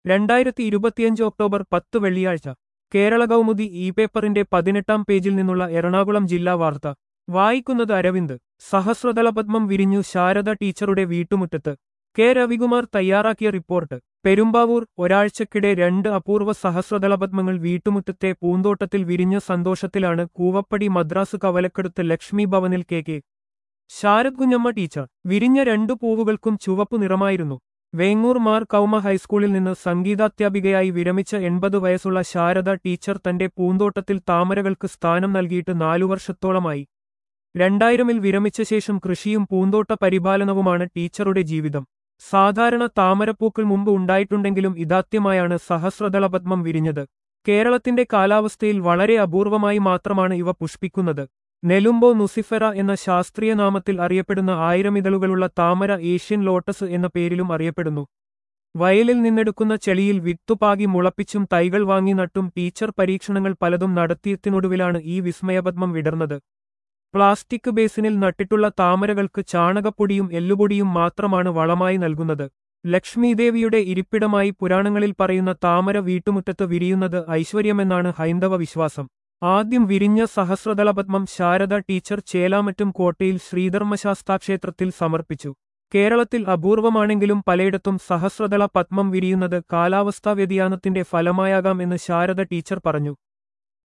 രണ്ടായിരത്തി ഇരുപത്തിയഞ്ച് ഒക്ടോബർ പത്ത് വെള്ളിയാഴ്ച കേരള കൗമുദി ഇ പേപ്പറിന്റെ പതിനെട്ടാം പേജിൽ നിന്നുള്ള എറണാകുളം ജില്ലാ വാർത്ത വായിക്കുന്നത് അരവിന്ദ് സഹസ്രദളപത്മം വിരിഞ്ഞു ശാരദ ടീച്ചറുടെ വീട്ടുമുറ്റത്ത് കെ രവികുമാർ തയ്യാറാക്കിയ റിപ്പോർട്ട് പെരുമ്പാവൂർ ഒരാഴ്ചക്കിടെ രണ്ട് അപൂർവ സഹസ്രദളപത്മങ്ങൾ വീട്ടുമുറ്റത്തെ പൂന്തോട്ടത്തിൽ വിരിഞ്ഞ സന്തോഷത്തിലാണ് കൂവപ്പടി മദ്രാസ് കവലക്കടുത്ത് ലക്ഷ്മി ഭവനിൽ K K Sharad Kunjamma teacher വിരിഞ്ഞ രണ്ടു പൂവുകൾക്കും ചുവപ്പു നിറമായിരുന്നു വേങ്ങൂർ മാർ കൗമ ഹൈസ്കൂളിൽ നിന്ന് സംഗീതാധ്യാപികയായി വിരമിച്ച എൺപത് വയസ്സുള്ള ശാരദ ടീച്ചർ തന്റെ പൂന്തോട്ടത്തിൽ താമരകൾക്ക് സ്ഥാനം നൽകിയിട്ട് നാലു വർഷത്തോളമായി രണ്ടായിരമിൽ വിരമിച്ച ശേഷം കൃഷിയും പൂന്തോട്ട പരിപാലനവുമാണ് ടീച്ചറുടെ ജീവിതം സാധാരണ താമരപ്പൂക്കൾ മുമ്പ് ഉണ്ടായിട്ടുണ്ടെങ്കിലും ഇതാദ്യമായാണ് സഹസ്രദളപത്മം വിരിഞ്ഞത് കേരളത്തിന്റെ കാലാവസ്ഥയിൽ വളരെ അപൂർവമായി മാത്രമാണ് ഇവ പുഷ്പിക്കുന്നത് നെലുംബോ നുസിഫെറ എന്ന ശാസ്ത്രീയ നാമത്തിൽ അറിയപ്പെടുന്ന ആയിരമിതളുകളുള്ള താമര ഏഷ്യൻ ലോട്ടസ് എന്ന പേരിലും അറിയപ്പെടുന്നു വയലിൽ നിന്നെടുക്കുന്ന ചെളിയിൽ വിത്തുപാകി മുളപ്പിച്ചും തൈകൾ വാങ്ങി നട്ടും ടീച്ചർ പരീക്ഷണങ്ങൾ പലതും നടത്തിയതിനൊടുവിലാണ് ഈ വിസ്മയപത്മം വിടർന്നത് പ്ലാസ്റ്റിക് ബേസിനിൽ നട്ടിട്ടുള്ള താമരകൾക്ക് ചാണകപ്പൊടിയും എല്ലുപൊടിയും മാത്രമാണ് വളമായി നൽകുന്നത് ലക്ഷ്മീദേവിയുടെ ഇരിപ്പിടമായി പുരാണങ്ങളിൽ പറയുന്ന താമര വീട്ടുമുറ്റത്ത് വിരിയുന്നത് ഐശ്വര്യമെന്നാണ് ഹൈന്ദവ വിശ്വാസം ആദ്യം വിരിഞ്ഞ സഹസ്രദളപത്മം ശാരദ ടീച്ചർ ചേലാമറ്റും കോട്ടയിൽ ശ്രീധർമ്മശാസ്താക്ഷേത്രത്തിൽ സമർപ്പിച്ചു കേരളത്തിൽ അപൂർവമാണെങ്കിലും പലയിടത്തും സഹസ്രദള പത്മം വിരിയുന്നത് കാലാവസ്ഥാ വ്യതിയാനത്തിന്റെ ഫലമായാകാം എന്ന് ശാരദ ടീച്ചർ പറഞ്ഞു